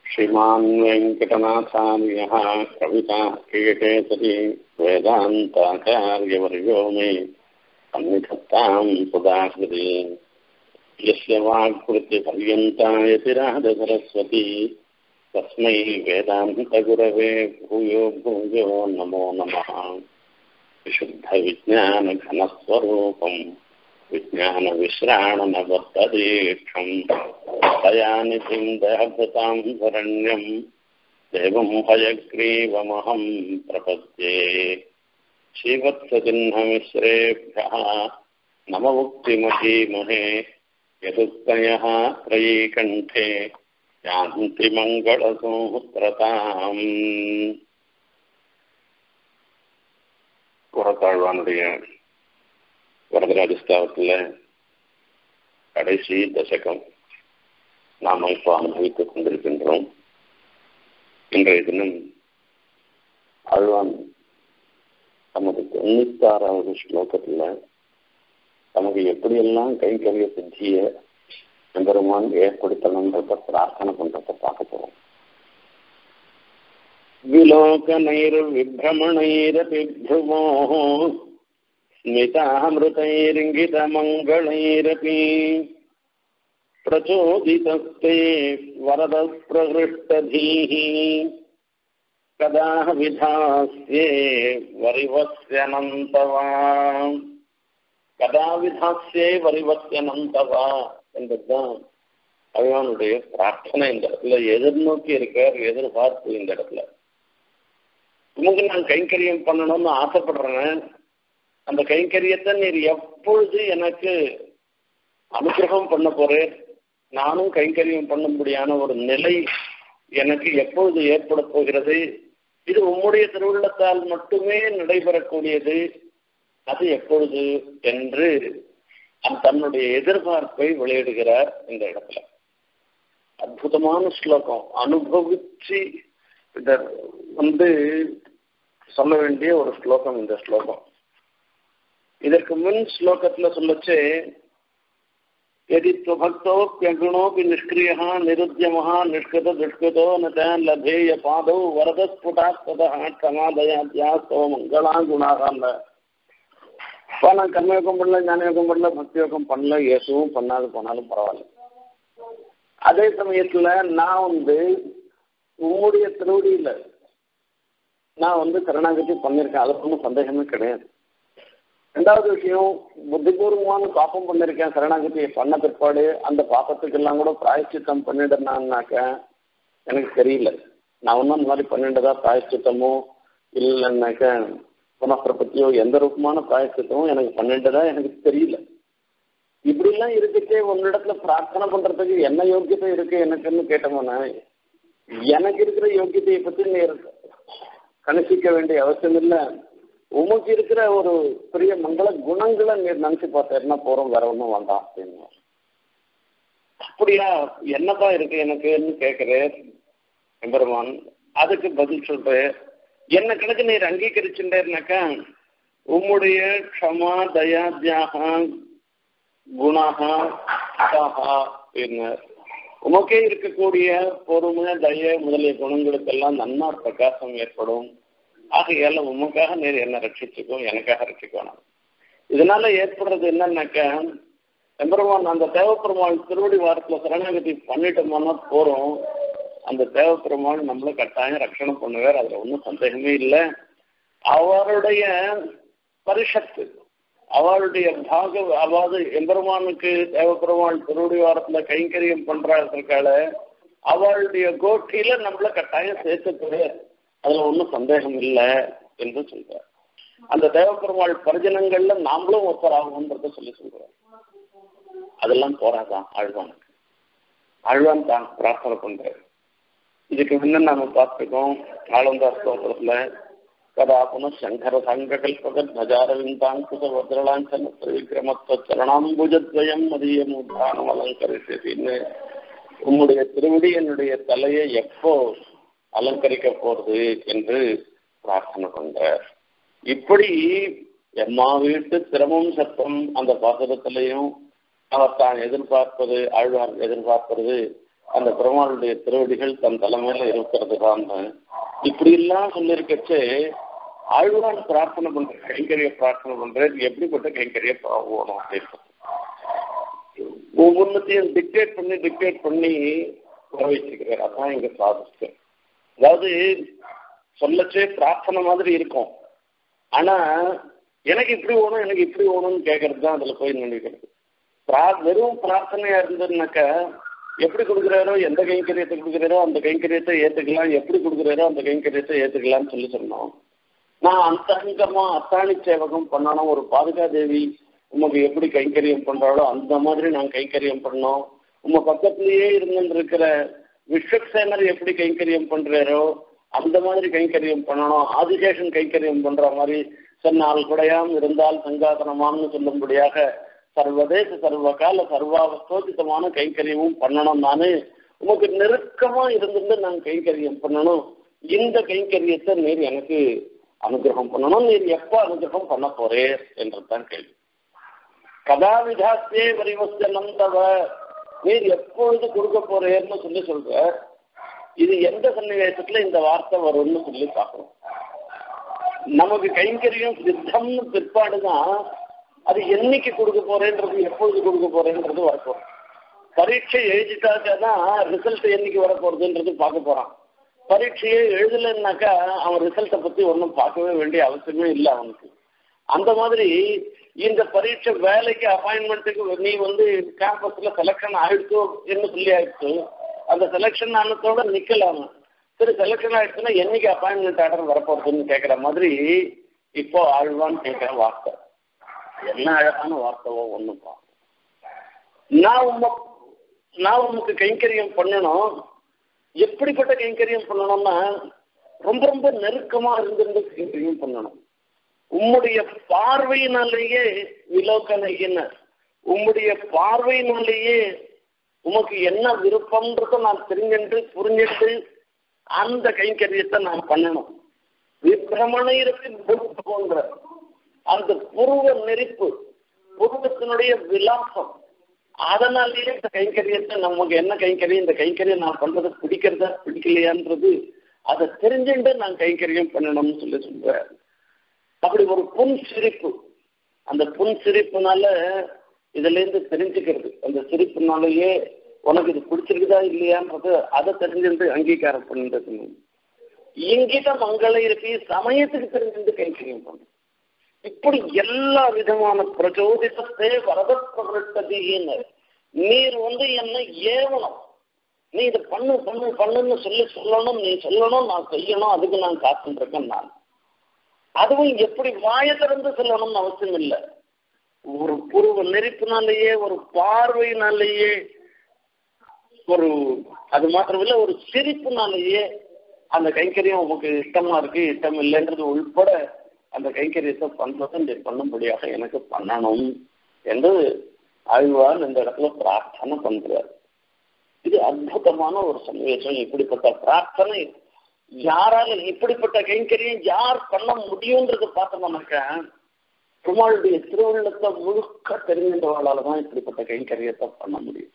श्रीमान् वेङ्कटनाथार्यः कविता क्रियकेसरी वेदान्ताचार्यवर्यो मे सन्निधत्तां सुधाकृति यस्य वाक्कृत्यपर्यन्ता यतिराजसरस्वती तस्मै वेदान्तगुरवे भूयो भूयो नमो नमः विशुद्धविज्ञानघनस्वरूपम् विज्ञानविश्राणनबद्धदीक्षम् दयानिधिं दयभृतां शरण्यं देवं हयग्रीवमहं प्रपद्ये श्रीवत्सचिह्नमिश्रेभ्यः नममुक्तिमहीमहे यदुक्तयः त्रयीकण्ठे யாந்தி மங்களசூத்திரதாம் புறத்தாழ்வானுடைய வரதராஜஸ்தாவத்தில் கடைசி தசகம் நாம் இப்போ அனுபவித்துக் கொண்டிருக்கின்றோம் இன்றைய தினம் ஆழ்வான் தமது தொண்ணூத்தாறாவது ஸ்லோகத்தில் தமக்கு எப்படியெல்லாம் கைங்கரிய சித்தியை எம்பெருமான் ஏற்படுத்தணுன்றத பிரார்த்தனை பண்றத பார்க்க போறோம் விலோகனைர்விभ्रमणैरपि भ्रुवो स्मितामृतैरिङ्गितमङ्गलैरपि प्रचोदितस्ते वरदप्रहृष्टधीः कदा विधास्ये वरिवस्यनन्तवा कदा विधास्ये वरिवस्यनन्तवा என்பதுதான் பகவானுடைய பிரார்த்தனை இந்த இடத்துல எதிர்நோக்கி இருக்கார் எதிர்பார்ப்பு இந்த இடத்துல உமக்கு நான் கைங்கரியம் பண்ணணும்னு ஆசைப்படுறேன் அந்த கைங்கரியத்தை நீர் எப்பொழுது எனக்கு அனுகிரகம் பண்ண போறேன் நானும் கைங்கரியம் பண்ணும்படியான ஒரு நிலை எனக்கு எப்பொழுது ஏற்பட போகிறது இது உம்முடைய திருவுள்ளத்தால் மட்டுமே நடைபெறக்கூடியது அது எப்பொழுது என்று தன்னுடைய எதிர்பார்ப்பை வெளியிடுகிறார் இந்த இடத்துல அற்புதமான ஸ்லோகம் அனுபவிச்சு இத வந்து சொல்ல வேண்டிய ஒரு ஸ்லோகம் இந்த ஸ்லோகம் இதற்கு முன் ஸ்லோகத்துல சொல்லச்சு यदि त्वभक्तोऽप्यगुणोऽपि निष्क्रियः निरुद्यमः निष्कृत दुष्कृतो न च लभेय पादौ वरदस्फुटात् ततः क्षमादयाद्यास्तव मङ्गला गुणाः இப்போ நான் கர்மயோகம் பண்ணல ஞான யோகம் பண்ணல பக்தி யோகம் பண்ணல எதுவும் பண்ணாது போனாலும் பரவாயில்ல அதே சமயத்துல நான் வந்து உம்முடைய திருவடியில நான் வந்து கருணாகதி பண்ணியிருக்கேன் அதுக்கு ஒன்றும் சந்தேகமே கிடையாது ரெண்டாவது விஷயம் புத்திபூர்வமான பாப்பம் பண்ணியிருக்கேன் சரணாகதியை பண்ண பிற்பாடு அந்த பாப்பத்துக்கெல்லாம் கூட பிராயச்சித்தம் பண்ணிடுனான்னாக்க எனக்கு தெரியல நான் ஒன்றும் அந்த மாதிரி பண்ணிட்டதா பிராயச்சித்தமோ இல்லைன்னாக்க புனப்பிரபத்தியோ எந்த ரூபமான பிராயசித்தமும் எனக்கு பன்னெண்டுதா எனக்கு தெரியல இப்படிலாம் இருக்கச்சே உன்னிடத்துல பிரார்த்தனை பண்றதுக்கு என்ன யோக்கியத்தை இருக்கு எனக்குன்னு கேட்டோம்னா எனக்கு இருக்கிற யோக்கியத்தையை பத்தி நீ கணிசிக்க வேண்டிய அவசியம் இல்லை உமக்கு இருக்கிற ஒரு பெரிய மங்கள குணங்களை நீர் நினைச்சு பார்த்தேன்னா போறோம் வேற ஒன்றும் வேண்டாம் அப்படின்னு அப்படியா என்னப்பா இருக்கு எனக்குன்னு கேட்கிறேன் எம்பெருமான் அதுக்கு பதில் சொல்றேன் என்ன கணக்கு நீர் அங்கீகரிச்சுட்டேன்னாக்கா உம்முடைய க்ஷமா தயா தியாக குணாகா பின்னர் உமக்கே இருக்கக்கூடிய பொறுமை தய முதலிய குணங்களுக்கெல்லாம் நன்னா பிரகாசம் ஏற்படும் ஆகையால உமக்காக நீர் என்ன ரட்சிச்சுக்கும் எனக்காக ரட்சிக்கணும் இதனால ஏற்படுறது என்னன்னாக்கா எம்பெருமான் அந்த தேவப்பெருமாள் திருவடி வாரத்துல சரணாகதி பண்ணிட்டோம்னா போறோம் அந்த தேவப்பெருமாள் நம்மள கட்டாயம் ரட்சணம் பண்ணுவார் அதுல ஒன்றும் சந்தேகமே இல்லை அவருடைய பரிஷத்து அவருடைய பாக அதாவது எம்பெருமானுக்கு தேவப்பெருமாள் திருவடி வாரத்துல கைங்கரியம் பண்றாருக்கால அவளுடைய கோட்டியில நம்மள கட்டாயம் சேர்த்துக்குது அதுல ஒன்றும் சந்தேகம் இல்லை என்று சொல்றார் அந்த தேவப்பெருமாள் பரிஜனங்கள்ல நாமளும் ஒருத்தராகும்ன்றத சொல்லி சொல்றார் அதெல்லாம் போராதான் ஆழ்வானுக்கு ஆழ்வான் தான் பிரார்த்தனை பண்றாரு இதுக்கு முன்ன நாம பார்த்துருக்கோம் ஆளுந்தா ஸ்தோத்திரத்துல கதா புன சங்கர சங்ககல்பக தஜாரவிந்தாங்குச வத்ரலாஞ்சன விக்ரமத்துவ சரணாம்புஜத்வயம் மதியம் உத்தானம் அலங்கரிசின்னு உம்முடைய திருவடி என்னுடைய தலையை எப்போ அலங்கரிக்க போறது என்று பிரார்த்தனை பண்றார் இப்படி எம்மா வீட்டு திரமும் சத்தம் அந்த பாசகத்திலையும் அவர் தான் எதிர்பார்ப்பது ஆழ்வார் எதிர்பார்ப்பது அந்த பெருமாளுடைய திருவடிகள் தன் தலைமையில இருக்கிறது தான் இப்படி எல்லாம் சொல்லியிருக்கச்சு ஆழ்வான் பிரார்த்தனை பண்ற கைங்கரிய பிரார்த்தனை பண்றது எப்படிப்பட்ட கைங்கரிய போகணும் அப்படின்னு ஒவ்வொன்றத்தையும் டிக்டேட் பண்ணி டிக்டேட் பண்ணி வர வச்சிருக்கிறார் அதான் எங்க சாதிச்சு அதாவது சொல்லச்சே பிரார்த்தனை மாதிரி இருக்கும் ஆனா எனக்கு இப்படி ஓணும் எனக்கு இப்படி ஓணும்னு கேட்கறது தான் அதுல போய் நினைக்கிறது பிரா வெறும் பிரார்த்தனையா இருந்ததுனாக்கா எப்படி கொடுக்குறாரோ எந்த கைங்கரியத்தை கொடுக்குறாரோ அந்த கைங்கரியத்தை ஏத்துக்கலாம் எப்படி கொடுக்குறாரோ அந்த கைங்கரியத்தை ஏத்துக்கலாம்னு சொல்லி சொன்னோம் நான் அந்த அங்கமா அத்தாணி சேவகம் பண்ணணும் ஒரு பாதுகா தேவி உமக்கு எப்படி கைங்கரியம் பண்றாளோ அந்த மாதிரி நான் கைங்கரியம் பண்ணோம் உங்க பக்கத்திலேயே இருந்துருக்கிற விஸ்வக்சேனர் எப்படி கைங்கரியம் பண்றாரோ அந்த மாதிரி கைங்கரியம் பண்ணணும் ஆதிசேஷன் கைங்கரியம் பண்ற மாதிரி சொன்னால் குடையாம் இருந்தால் சங்காசனமாம்னு சொல்லும்படியாக சர்வதேச சர்வகால சர்வாவஸ்தோதிதமான கைங்கரியமும் பண்ணணும் நானு உமக்கு நெருக்கமா இருந்துட்டு நான் கைங்கரியம் பண்ணணும் இந்த கைங்கரியத்தை நீர் எனக்கு அனுகிரகம் பண்ணணும் நீர் எப்ப அனுகிரகம் பண்ண போறே என்றுதான் கேள்வி கதாவிதாத்தே வரிவஸ்தனம் தவ நீர் எப்பொழுது கொடுக்க போறேன்னு சொல்லி சொல்ற இது எந்த சன்னிவேசத்துல இந்த வார்த்தை வரும்னு சொல்லி பார்க்கணும் நமக்கு கைங்கரியம் சித்தம்னு பிற்பாடுதான் அது என்னைக்கு கொடுக்க போறேன்றது எப்பொழுது கொடுக்க போறேன்றது வரப்போம் பரீட்சை எழுதிட்டாக்கா தான் ரிசல்ட் என்னைக்கு வரப்போறதுன்றது பார்க்க போறான் பரீட்சையே எழுதலைன்னாக்கா அவன் ரிசல்ட்டை பத்தி ஒன்றும் பார்க்கவே வேண்டிய அவசியமே இல்லை அவனுக்கு அந்த மாதிரி இந்த பரீட்சை வேலைக்கு அப்பாயின்மெண்ட்டுக்கு நீ வந்து கேம்பஸ்ல செலக்ஷன் ஆயிடுச்சோ என்ன சொல்லி ஆயிடுச்சு அந்த செலக்ஷன் ஆனதோட நிக்கலாம் சரி செலக்ஷன் ஆயிடுச்சுன்னா என்னைக்கு அப்பாயின்மெண்ட் ஆர்டர் வரப்போகுதுன்னு கேட்குற மாதிரி இப்போ ஆழ்வான்னு கேட்குற வார்த்தை என்ன அழகான வார்த்தைவோ ஒண்ணுப்பா நான் உங்க நான் உனக்கு கைங்கரியம் பண்ணணும் எப்படிப்பட்ட கைங்கரியம் பண்ணணும்னா ரொம்ப ரொம்ப நெருக்கமா இருந்து கைங்கரியம் பண்ணணும் உம்முடைய பார்வையினாலேயே விலோக்கனையின உம்முடைய பார்வையினாலேயே உமக்கு என்ன விருப்பம்ன்றத நான் தெரிஞ்சுட்டு புரிஞ்சுட்டு அந்த கைங்கரியத்தை நான் பண்ணணும் விபிரமணையிற்கு போன்ற அந்த புருவ நெருப்பு புருவத்தினுடைய விலாசம் அதனாலேயே இந்த கைங்கரியத்தை நமக்கு என்ன கைங்கரியம் இந்த கைங்கரியம் நான் பண்றது பிடிக்கிறதா பிடிக்கலையான்றது அதை தெரிஞ்சுட்டு நான் கைங்கரியம் பண்ணணும்னு சொல்லி சொல்றேன் அப்படி ஒரு புன் சிரிப்பு அந்த புன் சிரிப்புனால இதுல இருந்து தெரிஞ்சுக்கிறது அந்த சிரிப்புனாலேயே உனக்கு இது பிடிச்சிருக்குதா இல்லையான்றது அதை தெரிஞ்சுட்டு அங்கீகாரம் பண்ணிட்டு இங்கிட்ட மங்கள இருப்பி சமயத்துக்கு தெரிஞ்சுட்டு கைங்கரியம் பண்ணும் இப்படி எல்லா விதமான பிரச்சோதித்தே வரத பிரவர்த்ததின்னு நீர் வந்து என்ன ஏவணும் நீ இதை பண்ணு பண்ணு பண்ணுன்னு சொல்லி சொல்லணும் நீ சொல்லணும் நான் செய்யணும் அதுக்கு நான் காத்துட்டு இருக்கேன் நான் அதுவும் எப்படி வாய திறந்து சொல்லணும்னு அவசியம் இல்லை ஒரு புருவ நெருப்பினாலேயே ஒரு பார்வையினாலேயே ஒரு அது மாத்திரமில்ல ஒரு சிரிப்புனாலேயே அந்த கைங்கரியம் உமக்கு இஷ்டமா இருக்கு இஷ்டம் இல்லைன்றது உள்பட அந்த கைங்கரியத்தை பண்றதை நீ பண்ணும்படியாக எனக்கு பண்ணணும் என்று ஆழ்வான் இந்த இடத்துல பிரார்த்தனை பண்றார் இது அற்புதமான ஒரு சன்னிவேசம் இப்படிப்பட்ட பிரார்த்தனை யாரால இப்படிப்பட்ட கைங்கரியம் யார் பண்ண முடியும்ன்றது பார்த்தோம்னாக்க பெருமாளுடைய திருவுள்ளத்தை முழுக்க தெரிஞ்சவர்களால தான் இப்படிப்பட்ட கைங்கரியத்தை பண்ண முடியும்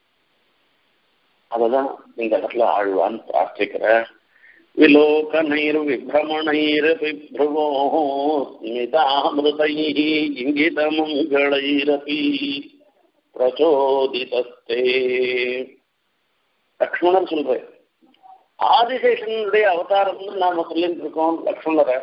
அததான் இந்த இடத்துல ஆழ்வான் பிரார்த்திக்கிற விலோகனைர் விபிரமணைர் விப்ருவோ ஸ்மிதாமிருதைः இங்கிதமங்களைரபி பிரச்சோதிதஸ்தே லக்ஷ்மணன் சொல்றேன் ஆதிசேஷனுடைய அவதாரம்னு நாம சொல்லிட்டு இருக்கோம் லக்ஷ்மணரை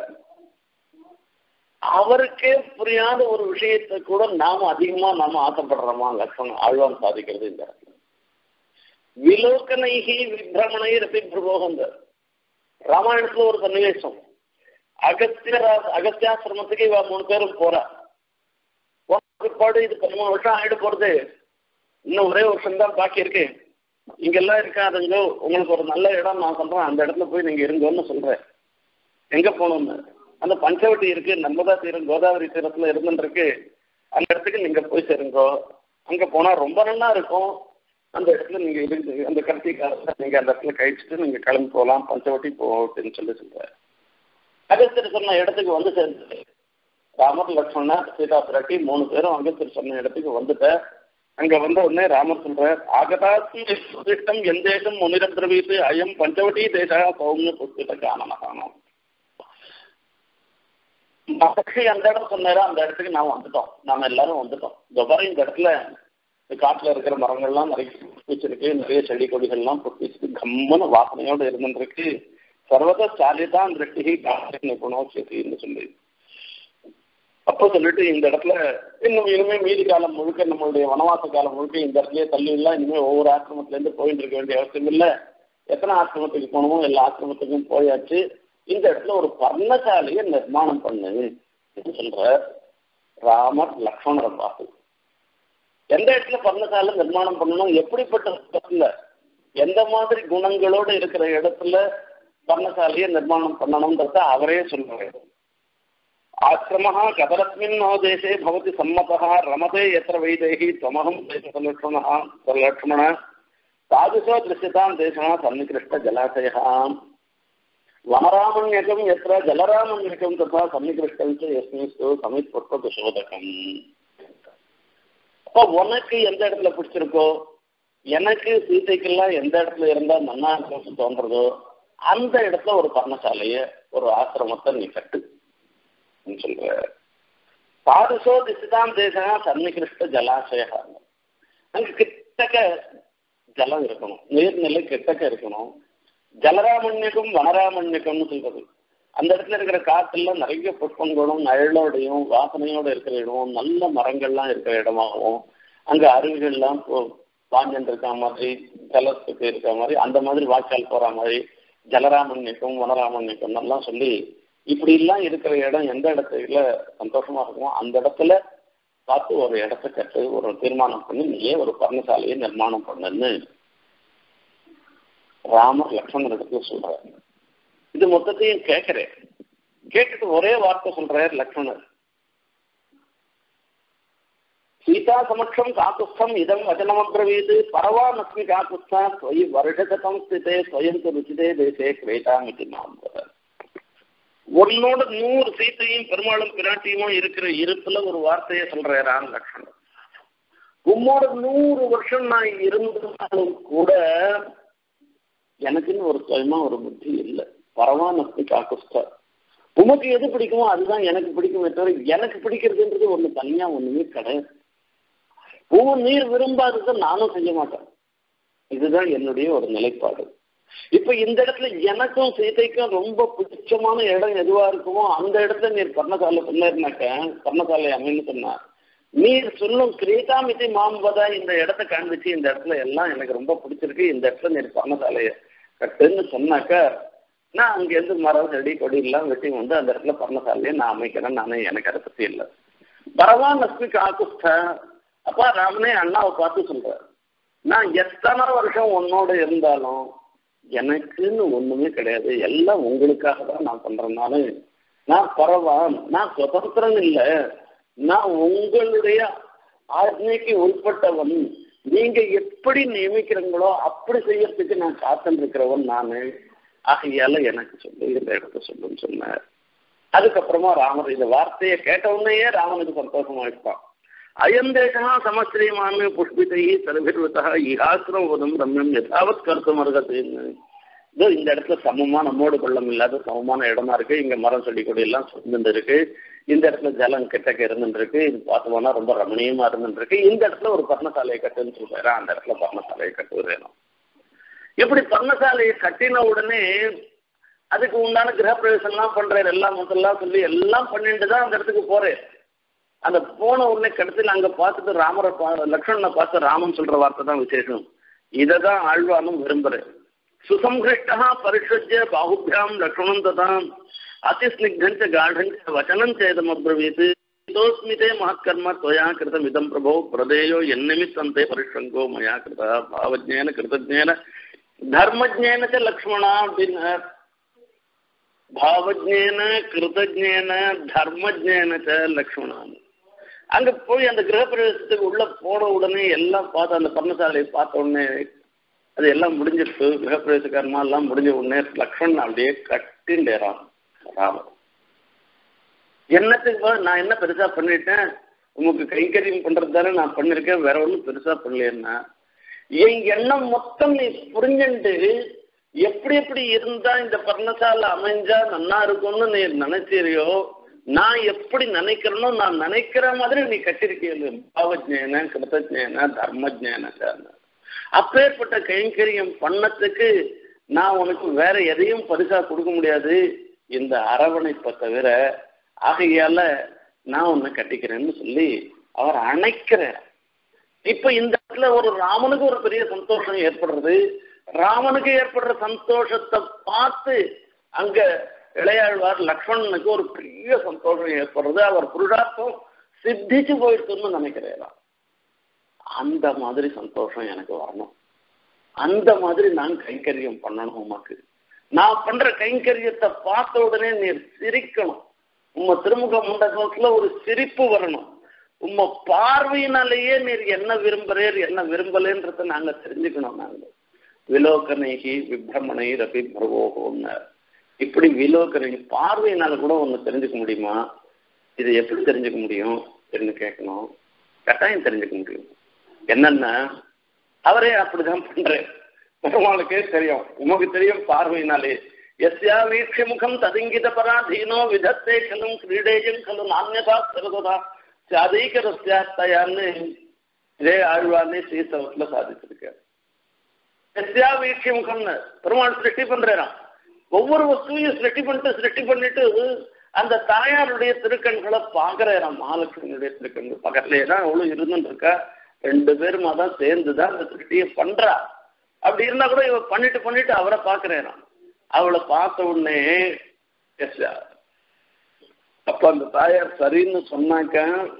அவருக்கே புரியாத ஒரு விஷயத்தை கூட நாம அதிகமா நாம ஆசைப்படுறோமா லக்ஷ்மணன் ஆழ்வான் சாதிக்கிறது இந்த இடத்துல விலோகனைகி விபிரமணை ரபி பிரபோகந்த ராமாயணத்துல ஒரு சன்னிவேசம் அகத்திய அகத்தியாசிரமத்துக்கு இவ மூணு பேரும் போறா பிற்பாடு இது பதிமூணு வருஷம் ஆயிடு போறது இன்னும் ஒரே வருஷம் தான் பாக்கி இருக்கு இங்கெல்லாம் இருக்காதுங்க உங்களுக்கு ஒரு நல்ல இடம் நான் சொல்றேன் அந்த இடத்துல போய் நீங்க இருங்கன்னு சொல்றேன் எங்க போகணும்னு அந்த பஞ்சவட்டி இருக்கு நர்மதா தீரம் கோதாவரி தீரத்துல இருந்துருக்கு அந்த இடத்துக்கு நீங்க போய் சேருங்கோ அங்க போனா ரொம்ப நல்லா இருக்கும் அந்த இடத்துல நீங்க இருந்து அந்த கடைசி காலத்துல நீங்க அந்த இடத்துல கழிச்சுட்டு நீங்க கிளம்பி போகலாம் பஞ்சவட்டி போகட்டுன்னு சொல்லி சொல்றாரு அகஸ்தியர் சொன்ன இடத்துக்கு வந்து சேர்ந்து ராமர் லக்ஷ்மணா சீதா பிராட்டி மூணு பேரும் அகஸ்தியர் சொன்ன இடத்துக்கு வந்துட்ட அங்க வந்த உடனே ராமர் சொல்றார் ஆகதாசி சுதிஷ்டம் எந்தேசம் முனிரம் திரவீத்து அயம் பஞ்சவட்டி தேசா சௌமிய புஸ்தித காணனகானம் மகர்ஷி அந்த இடம் சொன்னாரோ அந்த இடத்துக்கு நாம் வந்துட்டோம் நாம எல்லாரும் வந்துட்டோம் துபாய் இந்த இடத்துல இந்த காட்டுல இருக்கிற மரங்கள்லாம் நிறைய புஷ்பிச்சிருக்கு நிறைய செடி கொடிகள்லாம் புஷ்பிச்சு கம்மன வாசனையோடு இருந்துருக்கு சர்வத சாலிதான் திருஷ்டி காட்சி நிபுணோசின்னு சொல்லி அப்போ சொல்லிட்டு இந்த இடத்துல இன்னும் இனிமே மீதி காலம் முழுக்க நம்மளுடைய வனவாச காலம் முழுக்க இந்த இடத்துலயே தள்ளி இல்லை இனிமே ஒவ்வொரு ஆசிரமத்துல இருந்து போயிட்டு இருக்க வேண்டிய அவசியம் இல்லை எத்தனை ஆசிரமத்துக்கு போகணுமோ எல்லா ஆசிரமத்துக்கும் போயாச்சு இந்த இடத்துல ஒரு பர்ணசாலையை நிர்மாணம் பண்ணு சொல்ற ராமர் லக்ஷ்மணரை பார்த்து எந்த இடத்துல பர்ணசாலை நிர்மாணம் பண்ணணும் எப்படிப்பட்ட இடத்துல எந்த மாதிரி குணங்களோட இருக்கிற இடத்துல பர்ணசாலையை நிர்மாணம் பண்ணணும்ன்றத அவரே சொல்றாரு ஆசிரமः कतरस्मिन् नो देशे भवति सम्मतः रमते यत्र वैदेही त्वमहं देशसलक्ष्मणः सलक्ष्मण तादृशो दृश्यतां देशः सन्निकृष्टजलाशयः वनरामण्यकं यत्र जलरामण्यकं तथा सन्निकृष्टं च यस्मिस्तु समित्पुष्पकुशोदकम् அப்போ உனக்கு எந்த இடத்துல பிடிச்சிருக்கோ எனக்கு சீதைக்கெல்லாம் எந்த இடத்துல இருந்தா நன்னா இருக்கும்னு தோன்றதோ அந்த இடத்துல ஒரு பர்ணசாலைய ஒரு ஆசிரமத்தை நீ கட்டு சொல்ற பாதுசோ திசுதாம் தேசம் சன்னிகிருஷ்ட ஜலாசய அங்க கிட்டக்க ஜலம் இருக்கணும் நீர்நிலை கிட்டக்க இருக்கணும் ஜலராமண்யக்கும் வனராமண்யக்கம்னு சொல்றது அந்த இடத்துல இருக்கிற காத்தெல்லாம் நிறைய புஷ்பங்களும் நிழலோடையும் வாசனையோட இருக்கிற இடமும் நல்ல மரங்கள்லாம் இருக்கிற இடமாகவும் அங்க அருவிகள்லாம் வாஞ்சன் இருக்க மாதிரி ஜலத்துக்கு இருக்க மாதிரி அந்த மாதிரி வாய்க்கால் போற மாதிரி ஜலராமண்யக்கம் வனராமண்யக்கம் எல்லாம் சொல்லி இப்படி எல்லாம் இருக்கிற இடம் எந்த இடத்துல சந்தோஷமா இருக்குமோ அந்த இடத்துல பார்த்து ஒரு இடத்த கட்டு ஒரு தீர்மானம் பண்ணி நீயே ஒரு பர்ணசாலையை நிர்மாணம் பண்ணுன்னு ராமர் லக்ஷ்மணன் இடத்துல சொல்றாரு இது மொத்தத்தையும் கேட்கிறேன் கேட்டுட்டு ஒரே வார்த்தை சொல்றார் லக்ஷ்மணர் சீதா சமட்சம் காக்குஸ்தம் இதம் வச்சனமப்ரவீது பரவானஸ்மி காக்குஸ்தா ஸ்வயி வருஷகதம் ஸ்திதே ஸ்வயம் ருச்சிதே தேசே கிரேட்டாமிதி நாம் உன்னோட நூறு சீத்தையும் பெருமாளும் பிராட்டியுமா இருக்கிற இருப்புல ஒரு வார்த்தையை சொல்றான் லக்ஷ்மணன் உம்மோட நூறு வருஷம் நான் இருந்தாலும் கூட எனக்குன்னு ஒரு சுயமா ஒரு புத்தி இல்லை பரவானஸ்தி காக்குஸ்தா உமக்கு எது பிடிக்குமோ அதுதான் எனக்கு பிடிக்குமே தவிர எனக்கு பிடிக்கிறதுன்றது ஒண்ணு தனியா ஒண்ணுமே கிடையாது ஒவ்வொரு நீர் விரும்பாததை நானும் செய்ய மாட்டேன் இதுதான் என்னுடைய ஒரு நிலைப்பாடு இப்ப இந்த இடத்துல எனக்கும் சீதைக்கும் ரொம்ப பிடிச்சமான இடம் எதுவா இருக்குமோ அந்த இடத்துல நீர் பர்ணசாலை சொன்னாருனாக்க பர்ணசாலை அமைன்னு சொன்னார் நீர் சொல்லும் கிரேதாமிதி மாம்பதா இந்த இடத்த காண்பிச்சு இந்த இடத்துல எல்லாம் எனக்கு ரொம்ப பிடிச்சிருக்கு இந்த இடத்துல நீர் பர்ணசாலையை கட்டுன்னு சொன்னாக்க நான் அங்கேருந்து மரம் செடி கொடி எல்லாம் வெட்டி வந்து அந்த இடத்துல பர்ணசாலையை நான் அமைக்கிறேன் நானே எனக்கு அதை பத்தி இல்லை பரவான் லட்சுமி காக்குஸ்த அப்பா ராமனே அண்ணாவை பார்த்து சொல்றாரு நான் எத்தனை வருஷம் உன்னோட இருந்தாலும் எனக்குன்னு ஒண்ணுமே கிடையாது எல்லாம் உங்களுக்காக தான் நான் பண்றேனால நான் பரவான் நான் சுதந்திரன் இல்லை நான் உங்களுடைய ஆజ్ఞைக்கு உட்பட்டவன் நீங்க எப்படி நியமிக்கிறீங்களோ அப்படி செய்யறதுக்கு நான் காத்துட்டு இருக்கிறவன் நானு ஆகையால எனக்கு சொல்லு இந்த இடத்த சொல்லுன்னு சொன்னார் அதுக்கப்புறமா ராமர் இந்த வார்த்தையை கேட்ட உடனேயே ராமனுக்கு சந்தோஷமாயிட்டான் அயம் தேசா சமஸ்திரீமான் புஷ்பிதை சலபிர்வதா இஹாசிரம் உதம் ரம்யம் யதாவத் கருத்தம் அருகத்துன்னு இதோ இந்த இடத்துல சமமா நம்மோடு கொள்ளம் இல்லாத சமமான இடமா இருக்கு இங்க மரம் செடி கொடி எல்லாம் சுர்ந்துட்டு இருக்கு இந்த இடத்துல ஜலம் கிட்டக்க இருந்துட்டு இருக்கு இது பார்த்தோம்னா ரொம்ப ரமணீயமா இருந்துட்டு இருக்கு இந்த இடத்துல ஒரு பர்ணசாலையை கட்டுன்னு சொல்றாரு அந்த இடத்துல பர்ணசாலையை கட்டுவேணும் இப்படி பர்ணசாலையை கட்டின உடனே அதுக்கு உண்டான கிரகப்பிரவேசம் எல்லாம் பண்றாரு எல்லாம் முதல்லாம் சொல்லி எல்லாம் பண்ணிட்டு தான் அந்த இடத்துக்கு போறேன் அந்த போன உடனே கடைசியில் அங்க பார்த்துட்டு ராமரை லக்ஷ்மணனை பார்த்து ராமன் சொல்ற வார்த்தை தான் விசேஷம் இதை தான் ஆழ்வானும் விரும்புறேன் சுசம்ஹிருஷ்டா பரிஷஜ்ய பாகுபியாம் லக்ஷ்மணம் ததா அதிஸ்னிக்தஞ்ச காಢஞ்ச வச்சனம் சேதமப்ரவீத் தோஸ்மிதே மகத்கர்ம त्वया कृतम् इदं प्रभो प्रदेयो यन्निमित्तं परिष्रङ्गो मया कृतः भावज्ञेन कृतज्ञेन धर्मज्ञेन च लक्ष्मणा அப்படின்னு பாவஜேன கிருதஜேன தர்மஜேன ச லக்ஷ்மணான் அங்க போய் அந்த கிரகப்பிரவேசத்துக்கு உள்ள போன உடனே எல்லாம் பார்த்து அந்த பர்ணசாலையை பார்த்த உடனே அது எல்லாம் முடிஞ்சிருச்சு கிரகப்பிரவேச கர்மா எல்லாம் முடிஞ்ச உடனே லக்ஷ்மணன் அப்படியே கட்டிண்டேறான் ராமன் என்னத்துக்கு நான் என்ன பெருசா பண்ணிட்டேன் உமக்கு கைங்கரியம் பண்றது தானே நான் பண்ணிருக்கேன் வேற ஒன்றும் பெருசா பண்ணலையேன்னா என் எண்ணம் மொத்தம் நீ புரிஞ்சுண்டு எப்படி எப்படி இருந்தா இந்த பர்ணசாலை அமைஞ்சா நல்லா இருக்கும்னு நீ நினைச்சிரியோ நான் எப்படி நினைக்கிறேனோ நான் நினைக்கிற மாதிரி நீ கட்டிருக்கீங்க பாவஜேன கிருத்தஜேன தர்மஜேன அப்பேற்பட்ட கைங்கரியம் பண்ணத்துக்கு நான் உனக்கு வேற எதையும் பரிசா கொடுக்க முடியாது இந்த அரவணைப்பை தவிர ஆகையால நான் உன்னை கட்டிக்கிறேன்னு சொல்லி அவர் அணைக்கிறார் இப்ப இந்த இடத்துல ஒரு ராமனுக்கு ஒரு பெரிய சந்தோஷம் ஏற்படுறது ராமனுக்கு ஏற்படுற சந்தோஷத்தை பார்த்து அங்க இளையாழ்வார் லக்ஷ்மணனுக்கு ஒரு பெரிய சந்தோஷம் ஏற்படுறது அவர் புருஷார்த்தம் சித்திச்சு போயிடுச்சுன்னு நினைக்கிறேன் அந்த மாதிரி சந்தோஷம் எனக்கு வரணும் அந்த மாதிரி நான் கைங்கரியம் பண்ணணும் உமக்கு நான் பண்ற கைங்கரியத்தை பார்த்த உடனே நீர் சிரிக்கணும் உம்ம திருமுக மண்டபத்துல ஒரு சிரிப்பு வரணும் உம்ம பார்வையினாலேயே நீர் என்ன விரும்புறீர் என்ன விரும்பலன்றத நாங்க தெரிஞ்சுக்கணும் நாங்க விலோகனைகி விப்ரமணை ரபி பிரவோகம்னு இப்படி விலோகனை பார்வையினால கூட ஒன்று தெரிஞ்சுக்க முடியுமா இது எப்படி தெரிஞ்சுக்க முடியும் என்று கேட்கணும் கட்டாயம் தெரிஞ்சுக்க முடியும் என்னென்ன அவரே அப்படிதான் பண்றாரு பெருமாளுக்கே தெரியும் உமக்கு தெரியும் பார்வையினாலே எஸ்யா வீட்சி முகம் ததிங்கித பராதீனோ விதத்தே கலும் கிரீடேயம் கலு நானியதா சிறதா சாதீகரஸ்யாத்தையான்னு இதே ஆழ்வார்னே ஸ்ரீசவத்துல சாதிச்சிருக்காரு எஸ்யா வீட்சி முகம்னு பெருமாள் சிருஷ்டி பண்றாராம் ஒவ்வொரு வஸ்துவையும் சிருஷ்டி பண்ணிட்டு சிருஷ்டி பண்ணிட்டு அந்த தாயாருடைய திருக்கண்களை பாக்குறாராம் மகாலட்சுமியுடைய திருக்கண்கள் பக்கத்துலயே தான் அவ்வளவு இருந்துட்டு இருக்கா ரெண்டு பேரும் தான் சேர்ந்துதான் அந்த சிருஷ்டியை பண்றா அப்படி இருந்தா கூட இவ பண்ணிட்டு பண்ணிட்டு அவரை பாக்குறேன் அவளை பார்த்த உடனே அப்ப அந்த தாயார் சரின்னு சொன்னாக்க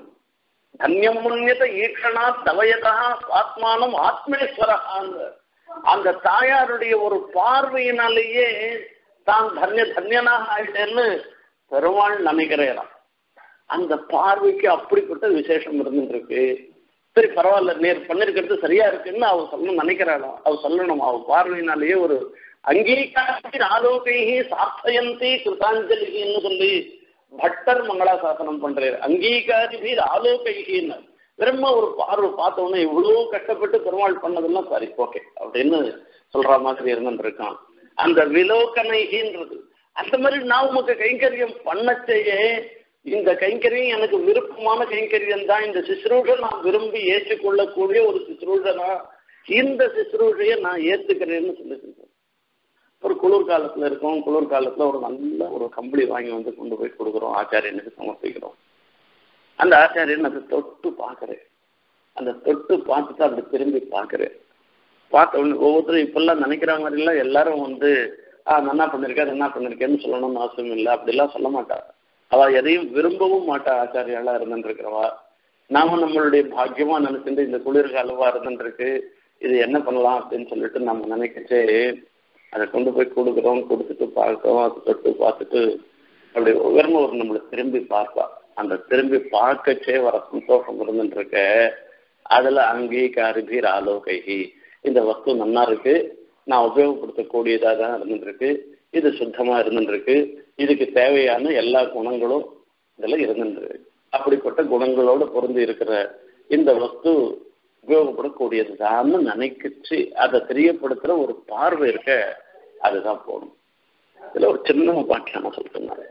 தன்யம் முன்னியத ஈக்ஷணா தவயதா ஆத்மானம் ஆத்மேஸ்வரகாங்க அந்த தாயாருடைய ஒரு பார்வையினாலேயே தான் தன்ய தன்யனாக ஆயிட்டேன்னு பெருமாள் நினைக்கிறேன் அந்த பார்வைக்கு அப்படிப்பட்ட விசேஷம் இருந்துருக்கு சரி பரவாயில்ல நேர் பண்ணிருக்கிறது சரியா இருக்குன்னு அவ சொல்லணும் நினைக்கிறாளாம் அவ சொல்லணும் அவ பார்வையினாலேயே ஒரு அங்கீகாரத்தி ஆலோகைகி சார்த்தயந்தி கிருதாஞ்சலின்னு சொல்லி பட்டர் மங்களாசாசனம் பண்றாரு அங்கீகாரி ஆலோகைகின்னு திரும்ப ஒரு பார்வை பார்த்த உடனே இவ்வளவு கஷ்டப்பட்டு பெருமாள் பண்ணதெல்லாம் சரி ஓகே அப்படின்னு சொல்ற மாதிரி இருந்துருக்கான் அந்த விலோகனைகின்றது அந்த மாதிரி நான் உமக்கு கைங்கரியம் பண்ணச்சேயே இந்த கைங்கரியம் எனக்கு விருப்பமான கைங்கரியம் தான் இந்த சிசுரூஷை நான் விரும்பி ஏற்றுக்கொள்ளக்கூடிய ஒரு சிசுரூஷனா இந்த சிசுரூஷையை நான் ஏத்துக்கிறேன்னு சொல்லி ஒரு குளிர் காலத்துல இருக்கோம் குளிர் காலத்துல ஒரு நல்ல ஒரு கம்பளி வாங்கி வந்து கொண்டு போய் கொடுக்குறோம் ஆச்சாரியனுக்கு சமர்ப்பிக்கிறோம் அந்த ஆச்சாரியன் அதை தொட்டு பார்க்கறேன் அந்த தொட்டு பார்த்துட்டு அப்படி திரும்பி பார்க்கறேன் பார்த்த உடனே ஒவ்வொருத்தரும் இப்பெல்லாம் நினைக்கிற மாதிரிலாம் எல்லாரும் வந்து ஆ நன்னா பண்ணிருக்கேன் என்ன பண்ணிருக்கேன்னு சொல்லணும்னு அவசியம் இல்லை அப்படிலாம் சொல்ல மாட்டா அவ எதையும் விரும்பவும் மாட்டா ஆச்சாரியாளா இருந்துருக்கிறவா நாம நம்மளுடைய பாக்கியமா நினைச்சுட்டு இந்த குளிர்காலவா இருந்துருக்கு இது என்ன பண்ணலாம் அப்படின்னு சொல்லிட்டு நம்ம நினைக்கிச்சு அதை கொண்டு போய் கொடுக்குறோம் கொடுத்துட்டு பார்க்கிறோம் அதை தொட்டு பார்த்துட்டு அப்படி வெறும் ஒரு நம்மளை திரும்பி பார்ப்பா அந்த திரும்பி பார்க்கச்சே வர சந்தோஷம் இருந்துருக்க அதுல அங்கீகாரிபீர் ஆலோகைகி இந்த வஸ்து நன்னா இருக்கு நான் உபயோகப்படுத்தக்கூடியதாக தான் இருந்துருக்கு இது சுத்தமா இருந்துருக்கு இதுக்கு தேவையான எல்லா குணங்களும் இதுல இருந்துருக்கு அப்படிப்பட்ட குணங்களோட பொருந்தி இருக்கிற இந்த வஸ்து உபயோகப்படக்கூடியதுதான்னு நினைக்கிச்சு அதை தெரியப்படுத்துற ஒரு பார்வை இருக்க அதுதான் போகணும் இதுல ஒரு சின்ன பாக்கியான சொல்லிட்டு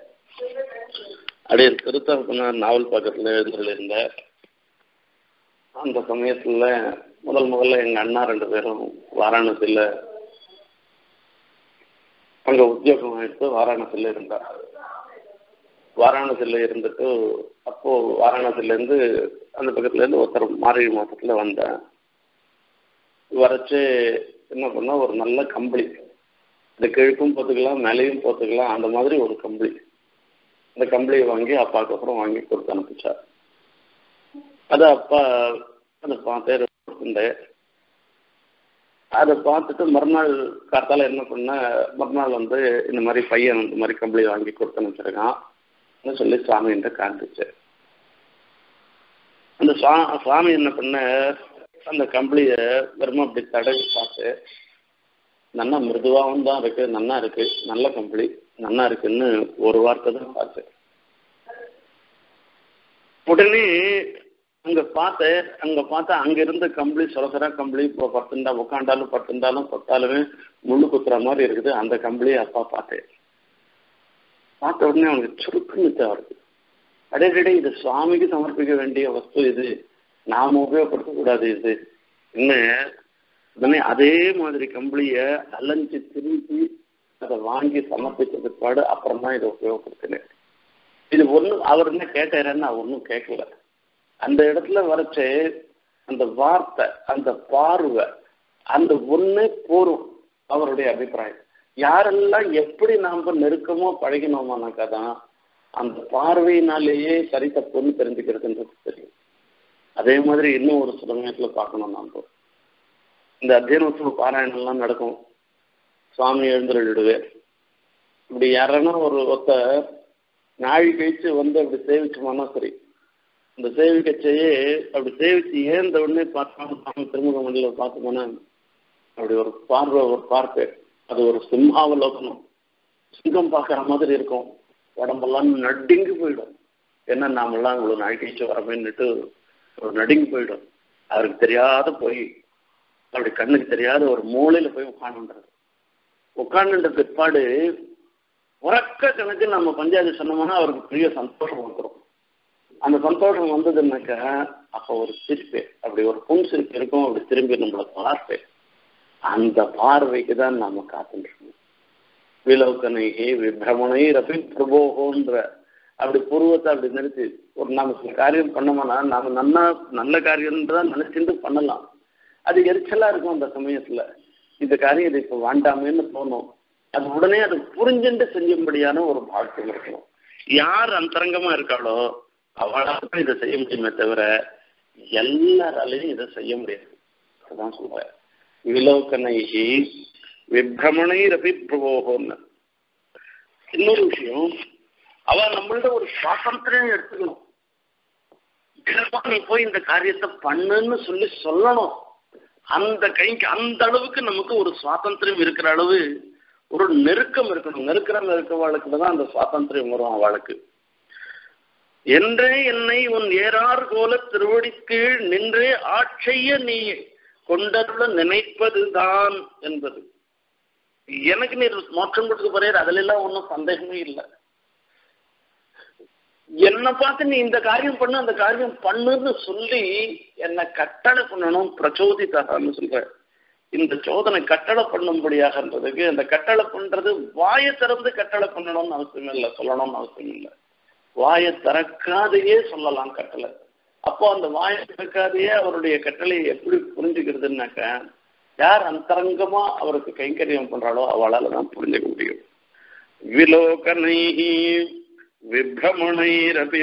அப்படியே திருத்தரப்புனார் நாவல் பக்கத்துல எழுந்திருந்த அந்த சமயத்துல முதல் முதல்ல எங்க அண்ணா ரெண்டு பேரும் வாராணசியில அங்க உத்தியோகம் எடுத்து வாராணசியில இருந்தா வாராணசியில இருந்துட்டு அப்போ வாராணசியில இருந்து அந்த பக்கத்துல இருந்து ஒருத்தர் மார்கழி மாசத்துல வந்தேன் வரைச்சு என்ன பண்ணா ஒரு நல்ல கம்பளி இந்த கிழக்கும் போத்துக்கலாம் மேலேயும் போத்துக்கலாம் அந்த மாதிரி ஒரு கம்பளி இந்த கம்பளியை வாங்கி அப்பாவுக்கு அப்புறம் வாங்கி கொடுத்து அனுப்பிச்சார் அது அப்பா அதை பார்த்தே இருந்தேன் அதை பார்த்துட்டு மறுநாள் காத்தால என்ன பண்ண மறுநாள் வந்து இந்த மாதிரி பையன் இந்த மாதிரி கம்பளி வாங்கி கொடுத்து அனுப்பிச்சிருக்கான் சொல்லி சுவாமிகிட்ட காண்பிச்சு அந்த சுவா சுவாமி என்ன பண்ண அந்த கம்பளிய வெறும் அப்படி தடவி பார்த்து நல்லா மிருதுவாகவும் தான் இருக்கு நன்னா இருக்கு நல்ல கம்பளி நன்னா இருக்குன்னு ஒரு வார்த்தை தான் பார்த்தேன் உடனே அங்க பார்த்தேன் அங்க பார்த்தா அங்க இருந்த கம்பளி சொலசரா கம்பளி இப்போ பத்துண்டா உட்காண்டாலும் பத்துண்டாலும் பத்தாலுமே முள்ளு குத்துற மாதிரி இருக்குது அந்த கம்பளியை அப்பா பார்த்தேன் பார்த்த உடனே அவனுக்கு சுருக்குன்னு தேவை அடையடே இது சுவாமிக்கு சமர்ப்பிக்க வேண்டிய வஸ்து இது நாம உபயோகப்படுத்தக்கூடாது இது இன்னும் உடனே அதே மாதிரி கம்பளிய அலைஞ்சு திரும்பி அதை வாங்கி சமர்ப்பிச்ச பிற்பாடு அப்புறம் தான் இதை உபயோகப்படுத்தினேன் இது ஒன்றும் அவர் என்ன கேட்டாருன்னு நான் ஒன்றும் கேட்கல அந்த இடத்துல வரைச்சு அந்த வார்த்தை அந்த பார்வை அந்த ஒண்ணே போரும் அவருடைய அபிப்பிராயம் யாரெல்லாம் எப்படி நாம நெருக்கமோ பழகினோமானாக்கா தான் அந்த பார்வையினாலேயே சரி தப்புன்னு தெரிஞ்சுக்கிறதுன்றது தெரியும் அதே மாதிரி இன்னும் ஒரு சமயத்துல பார்க்கணும் நாம இந்த அத்தியனோத்சவ பாராயணம்லாம் நடக்கும் சுவாமி எழுந்துருடுவேன் இப்படி யாரன்னா ஒரு ஒத்த நாழி கழிச்சு வந்து அப்படி சேவிச்சோம்னா சரி இந்த சேவிக்கச்சையே அப்படி சேவிச்சு ஏந்த உடனே பார்த்தோம் திருமுக மண்டல பார்த்தோம்னா அப்படி ஒரு பார்வை ஒரு பார்வை அது ஒரு சிம்மாவலோகனம் சிங்கம் பார்க்குற மாதிரி இருக்கும் உடம்பெல்லாம் நடுங்கி போயிடும் ஏன்னா நாமெல்லாம் இவ்வளோ நாள் கழிச்சு வரமேன்னுட்டு ஒரு நடுங்கி போயிடும் அவருக்கு தெரியாத போய் அப்படி கண்ணுக்கு தெரியாத ஒரு மூலையில போய் உட்காந்துன்றது உட்காந்துன்ற பிற்பாடு உறக்க கணக்கு நம்ம பஞ்சாயத்து சொன்னோம்னா அவருக்கு பெரிய சந்தோஷம் வந்துடும் அந்த சந்தோஷம் வந்ததுன்னாக்கா அப்போ ஒரு சிரிப்பு அப்படி ஒரு புன் சிரிப்பு இருக்கும் அப்படி திரும்பி நம்மளை பார்ப்பு அந்த பார்வைக்கு தான் நாம காத்துருக்கோம் விலோக்கனை விபிரமணை ரபி பிரபோகோன்ற அப்படி பூர்வத்தை அப்படி நிறுத்தி ஒரு நாம சில காரியம் பண்ணோம்னா நாம நல்லா நல்ல காரியம் தான் நினைச்சிட்டு பண்ணலாம் அது எரிச்சலா இருக்கும் அந்த சமயத்துல இந்த காரியம் இது இப்ப வேண்டாமேன்னு தோணும் அது உடனே அது புரிஞ்சுட்டு செஞ்சும்படியான ஒரு பாக்கியம் இருக்கணும் யார் அந்தரங்கமா இருக்காளோ அவளால இதை செய்ய முடியுமே தவிர எல்லாராலையும் இதை செய்ய முடியாது அதுதான் சொல்றேன் விலோக்கனைகி விப்ரமணை ரபி பிரபோகம்னு இன்னொரு விஷயம் அவ நம்மள்ட ஒரு சுவாதந்திரம் எடுத்துக்கணும் நீ போய் இந்த காரியத்தை பண்ணுன்னு சொல்லி சொல்லணும் அந்த கைக்கு அந்த அளவுக்கு நமக்கு ஒரு சுவாதந்திரம் இருக்கிற அளவு ஒரு நெருக்கம் இருக்கணும் நெருக்கம் இருக்கிறவளுக்கு தான் அந்த சுவாதந்திரம் வரும் அவளுக்கு என்றே என்னை உன் ஏறார் போல திருவடி கீழ் நின்றே ஆட்செய்ய நீ கொண்டருள நினைப்பதுதான் என்பது எனக்கு நீ மோட்சம் கொடுக்க போறேன் அதுல எல்லாம் ஒன்றும் சந்தேகமே இல்லை என்னை பார்த்து நீ இந்த காரியம் பண்ணு அந்த காரியம் பண்ணுன்னு சொல்லி என்னை கட்டளை பண்ணணும் பிரச்சோதி தகான்னு சொல்ற இந்த சோதனை கட்டளை பண்ணும்படியாகன்றதுக்கு அந்த கட்டளை பண்றது வாயை திறந்து கட்டளை பண்ணணும்னு அவசியம் இல்லை சொல்லணும்னு அவசியம் இல்லை வாயை திறக்காதையே சொல்லலாம் கட்டளை அப்போ அந்த வாயை திறக்காதையே அவருடைய கட்டளையை எப்படி புரிஞ்சுக்கிறதுனாக்க யார் அந்தரங்கமா அவருக்கு கைங்கரியம் பண்றாளோ அவளால தான் புரிஞ்சுக்க முடியும் விலோகனை விப்ரமணைரபி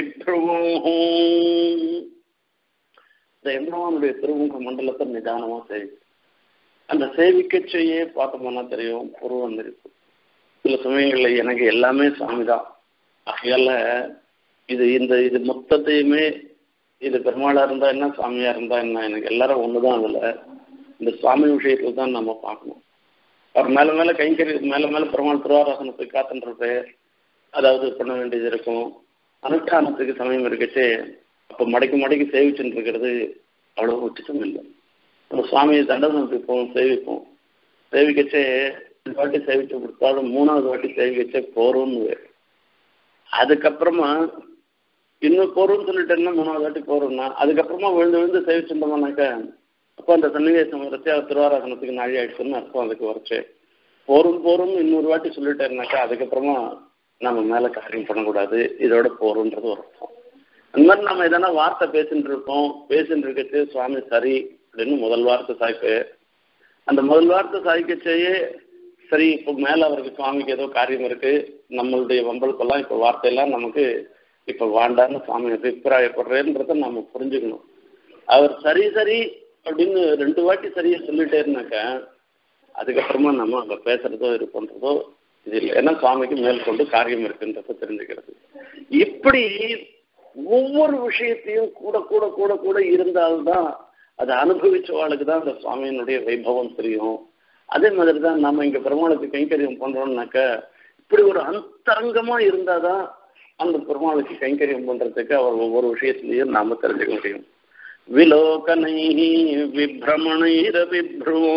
இந்த எம்பெருமானுடைய திருமுக மண்டலத்தை நிதானமா சேவி அந்த சேவிக்கச்சையே பார்த்தோம்னா தெரியும் புருவம் இருக்கு சில சமயங்கள்ல எனக்கு எல்லாமே சாமி தான் ஆகையால இது இந்த இது மொத்தத்தையுமே இது பெருமாளா இருந்தா என்ன சாமியா இருந்தா என்ன எனக்கு எல்லாரும் ஒண்ணுதான் அதுல இந்த சுவாமி விஷயத்துல தான் நம்ம பார்க்கணும் அவர் மேல மேல கைங்கறி மேல மேல பெருமாள் திருவாராசனத்துக்கு காத்துன்றது அதாவது பண்ண வேண்டியது இருக்கும் அனுஷ்டானத்துக்கு சமயம் இருக்கச்சு அப்போ மடக்கி மடக்கி சேவிச்சுட்டு இருக்கிறது அவ்வளோ உச்சிதம் இல்லை நம்ம சுவாமியை தண்டனத்துக்கு போவோம் சேவிப்போம் சேவிக்கச்சே ரெண்டு வாட்டி சேவிச்சு கொடுத்தாலும் மூணாவது வாட்டி சேவிக்கச்சே போறோம்னு அதுக்கப்புறமா இன்னும் போறோம்னு சொல்லிட்டேன்னா மூணாவது வாட்டி போறோம்னா அதுக்கப்புறமா விழுந்து விழுந்து சேவிச்சிருந்தோம்னாக்கா அப்போ அந்த சன்னிவேசம் வரைச்சு அவர் திருவாராசனத்துக்கு நாழி ஆயிடுச்சுன்னு அர்த்தம் அதுக்கு வரைச்சு போரும் போரும் இன்னொரு வாட்டி சொல்லிட்டேன்னாக்கா அதுக்கப்புறமா நம்ம மேல காரியம் பண்ணக்கூடாது இதோட போறோன்றது ஒரு அர்த்தம் அந்த மாதிரி நம்ம எதனா வார்த்தை பேசிட்டு இருக்கோம் பேசிட்டு இருக்கிறது சுவாமி சரி அப்படின்னு முதல் வார்த்தை சாய்ப்பு அந்த முதல் வார்த்தை சாய்க்கச்சேயே சரி இப்போ மேல அவருக்கு சுவாமிக்கு ஏதோ காரியம் இருக்கு நம்மளுடைய வம்பளுக்கெல்லாம் இப்போ வார்த்தையெல்லாம் நமக்கு இப்போ வேண்டான்னு சுவாமி அபிப்பிராயப்படுறேன்றத நம்ம புரிஞ்சுக்கணும் அவர் சரி சரி அப்படின்னு ரெண்டு வாட்டி சரியா சொல்லிட்டே இருந்தாக்க அதுக்கப்புறமா நம்ம அங்க பேசுறதோ இது பண்றதோ இது இல்லை ஏன்னா சுவாமிக்கு மேற்கொண்டு காரியம் இருக்குன்றத தெரிஞ்சுக்கிறது இப்படி ஒவ்வொரு விஷயத்தையும் கூட கூட கூட கூட இருந்தால்தான் அதை அனுபவிச்சவாளுக்கு தான் அந்த சுவாமியினுடைய வைபவம் தெரியும் அதே மாதிரி தான் நம்ம இங்க பெருமாளுக்கு கைங்கரியம் பண்றோம்னாக்க இப்படி ஒரு அந்தரங்கமா இருந்தாதான் அந்த பெருமாளுக்கு கைங்கரியம் பண்றதுக்கு அவர் ஒவ்வொரு விஷயத்திலையும் நாம தெரிஞ்சுக்க முடியும் विलोकनैः विभ्रमणैरविभ्रुवो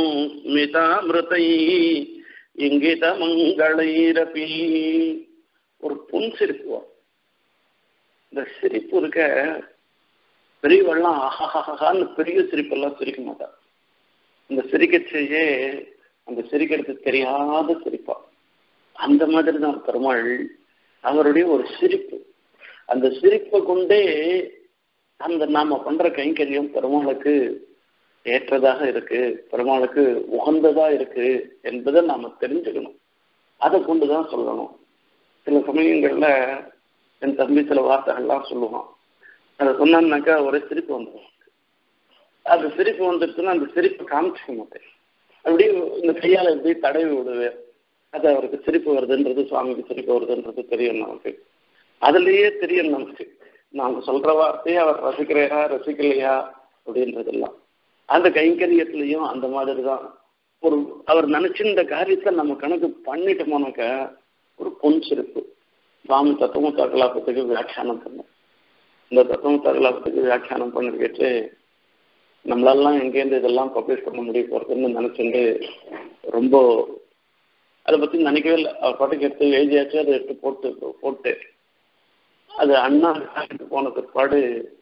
स्मितामृतैः இங்கிதமங்களைரபி ஒரு புன் சிரிப்பு வரும். இந்த சிரிப்பு இருக்க பெரியவெல்லாம் ஆஹாஹான்னு பெரிய சிரிப்பெல்லாம் சிரிக்க மாட்டார் இந்த சிரிக்கச்சேயே அந்த சிரிக்கிறது தெரியாத சிரிப்பா அந்த மாதிரி தான் பெருமாள் அவருடைய ஒரு சிரிப்பு அந்த சிரிப்பை கொண்டே அந்த நாம பண்ற கைங்கரியம் பெருமாளுக்கு ஏற்றதாக இருக்கு பெருமாளுக்கு உகந்ததா இருக்கு என்பதை நாம தெரிஞ்சுக்கணும் அதை கொண்டுதான் சொல்லணும் சில சமயங்கள்ல என் தம்பி சில வார்த்தைகள்லாம் சொல்லுவான் அதை சொன்னான்னாக்கா ஒரே சிரிப்பு வந்துடும் அது சிரிப்பு வந்துடுச்சுன்னா அந்த சிரிப்பு காமிச்சிக்க மாட்டேன் அப்படியே இந்த கையால எப்படி தடவி விடுவேன் அது அவருக்கு சிரிப்பு வருதுன்றது சுவாமிக்கு சிரிப்பு வருதுன்றது தெரியும் நமக்கு அதுலயே தெரியும் நமக்கு நாங்க சொல்ற வார்த்தையை அவர் ரசிக்கிறா ரசிக்கலையா அப்படின்றதெல்லாம் அந்த கைங்கரியத்திலையும் அந்த மாதிரி தான் ஒரு அவர் நினைச்சிருந்த காரியத்தை நம்ம கணக்கு பண்ணிட்டோம்னாக்க ஒரு பொன் சிரிப்பு சுவாமி தத்துவ தகலாபத்துக்கு வியாக்கியானம் பண்ணோம் இந்த தத்துவ தகலாபத்துக்கு வியாக்கியானம் பண்ணிருக்கேட்டு நம்மளாலாம் எங்கேருந்து இதெல்லாம் பப்ளிஷ் பண்ண முடிய போறதுன்னு நினைச்சுட்டு ரொம்ப அதை பத்தி நினைக்கவே இல்லை அவர் பாட்டுக்கு எடுத்து எழுதியாச்சு அதை எடுத்து போட்டு போட்டு அது அண்ணா போன பிற்பாடு